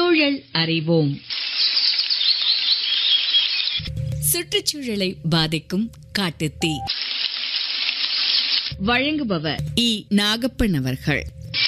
சூழல் அறிவோம் சுற்றுச்சூழலை பாதிக்கும் காட்டுத்தீ வழங்குபவர் இ நாகப்பன் அவர்கள்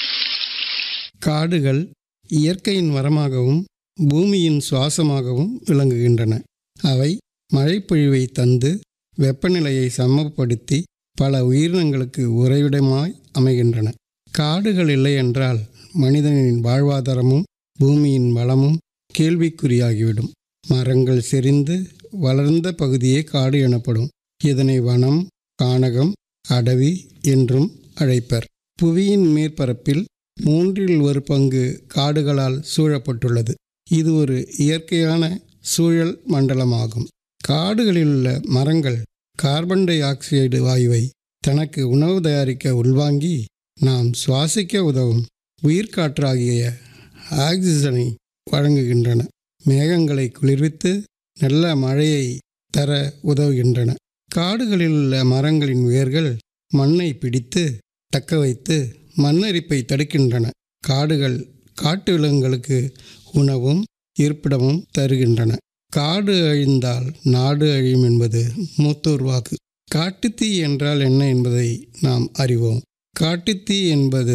காடுகள் இயற்கையின் வரமாகவும் பூமியின் சுவாசமாகவும் விளங்குகின்றன அவை மழைப்பொழிவை தந்து வெப்பநிலையை சமப்படுத்தி பல உயிரினங்களுக்கு உறைவிடமாய் அமைகின்றன காடுகள் இல்லை என்றால் மனிதனின் வாழ்வாதாரமும் பூமியின் வளமும் கேள்விக்குறியாகிவிடும் மரங்கள் செறிந்து வளர்ந்த பகுதியே காடு எனப்படும் இதனை வனம் கானகம் அடவி என்றும் அழைப்பர் புவியின் மேற்பரப்பில் மூன்றில் ஒரு பங்கு காடுகளால் சூழப்பட்டுள்ளது இது ஒரு இயற்கையான சூழல் மண்டலமாகும் காடுகளில் உள்ள மரங்கள் கார்பன் டை ஆக்சைடு வாயுவை தனக்கு உணவு தயாரிக்க உள்வாங்கி நாம் சுவாசிக்க உதவும் உயிர்காற்றாகிய ஆக்சிஜனை வழங்குகின்றன மேகங்களை குளிர்வித்து நல்ல மழையை தர உதவுகின்றன காடுகளில் உள்ள மரங்களின் வேர்கள் மண்ணை பிடித்து தக்க வைத்து மண்ணரிப்பை தடுக்கின்றன காடுகள் காட்டு விலங்குகளுக்கு உணவும் இருப்பிடமும் தருகின்றன காடு அழிந்தால் நாடு அழியும் என்பது மூத்தோர் வாக்கு காட்டுத்தீ என்றால் என்ன என்பதை நாம் அறிவோம் காட்டுத்தீ என்பது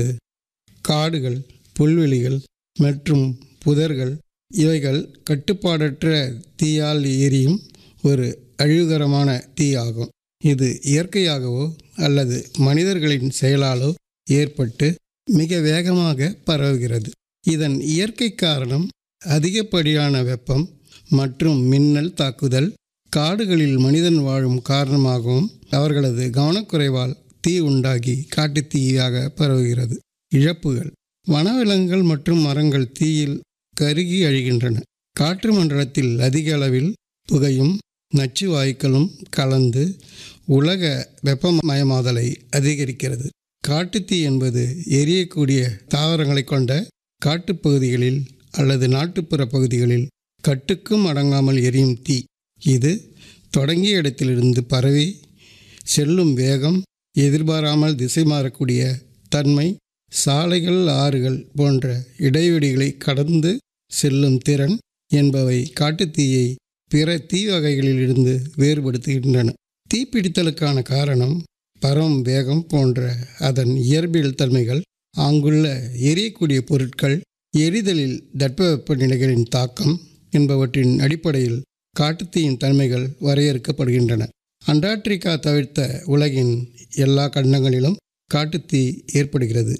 காடுகள் புல்வெளிகள் மற்றும் புதர்கள் இவைகள் கட்டுப்பாடற்ற தீயால் எரியும் ஒரு அழிவுகரமான தீ ஆகும் இது இயற்கையாகவோ அல்லது மனிதர்களின் செயலாலோ ஏற்பட்டு மிக வேகமாக பரவுகிறது இதன் இயற்கை காரணம் அதிகப்படியான வெப்பம் மற்றும் மின்னல் தாக்குதல் காடுகளில் மனிதன் வாழும் காரணமாகவும் அவர்களது கவனக்குறைவால் தீ உண்டாகி காட்டுத்தீயாக பரவுகிறது இழப்புகள் வனவிலங்குகள் மற்றும் மரங்கள் தீயில் கருகி அழிகின்றன காற்று மண்டலத்தில் அதிக அளவில் புகையும் நச்சு வாயுக்களும் கலந்து உலக வெப்பமயமாதலை அதிகரிக்கிறது காட்டுத்தீ என்பது எரியக்கூடிய தாவரங்களை கொண்ட காட்டுப்பகுதிகளில் அல்லது நாட்டுப்புற பகுதிகளில் கட்டுக்கும் அடங்காமல் எரியும் தீ இது தொடங்கிய இடத்திலிருந்து பரவி செல்லும் வேகம் எதிர்பாராமல் திசை மாறக்கூடிய தன்மை சாலைகள் ஆறுகள் போன்ற இடைவெளிகளை கடந்து செல்லும் திறன் என்பவை காட்டுத்தீயை பிற தீ வகைகளிலிருந்து வேறுபடுத்துகின்றன தீப்பிடித்தலுக்கான காரணம் பரவும் வேகம் போன்ற அதன் இயற்பியல் தன்மைகள் அங்குள்ள எரியக்கூடிய பொருட்கள் எரிதலில் தட்பவெப்ப நிலைகளின் தாக்கம் என்பவற்றின் அடிப்படையில் காட்டுத்தீயின் தன்மைகள் வரையறுக்கப்படுகின்றன அண்டார்டிகா தவிர்த்த உலகின் எல்லா கண்டங்களிலும் காட்டுத்தீ ஏற்படுகிறது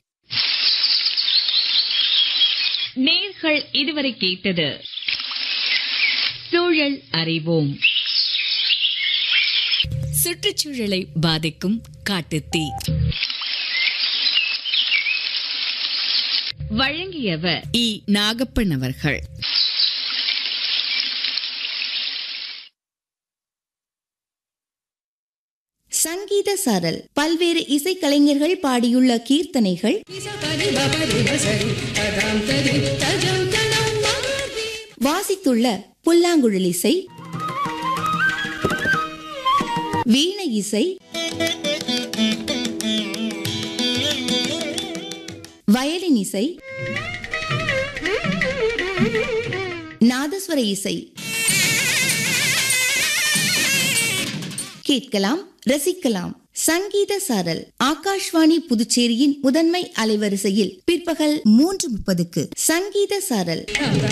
நேர்கள் இதுவரை கேட்டது சூழல் அறிவோம் சுற்றுச்சூழலை பாதிக்கும் காட்டுத்தீ வழங்கியவர் இ நாகப்பன் அவர்கள் சங்கீத சாரல் பல்வேறு இசைக்கலைஞர்கள் பாடியுள்ள கீர்த்தனைகள் வாசித்துள்ள புல்லாங்குழல் இசை வீணை இசை வயலின் இசை நாதஸ்வர இசை கேட்கலாம் ரசிக்கலாம் சங்கீத சாரல் ஆகாஷ்வாணி புதுச்சேரியின் முதன்மை அலைவரிசையில் பிற்பகல் மூன்று முப்பதுக்கு சங்கீத சாரல்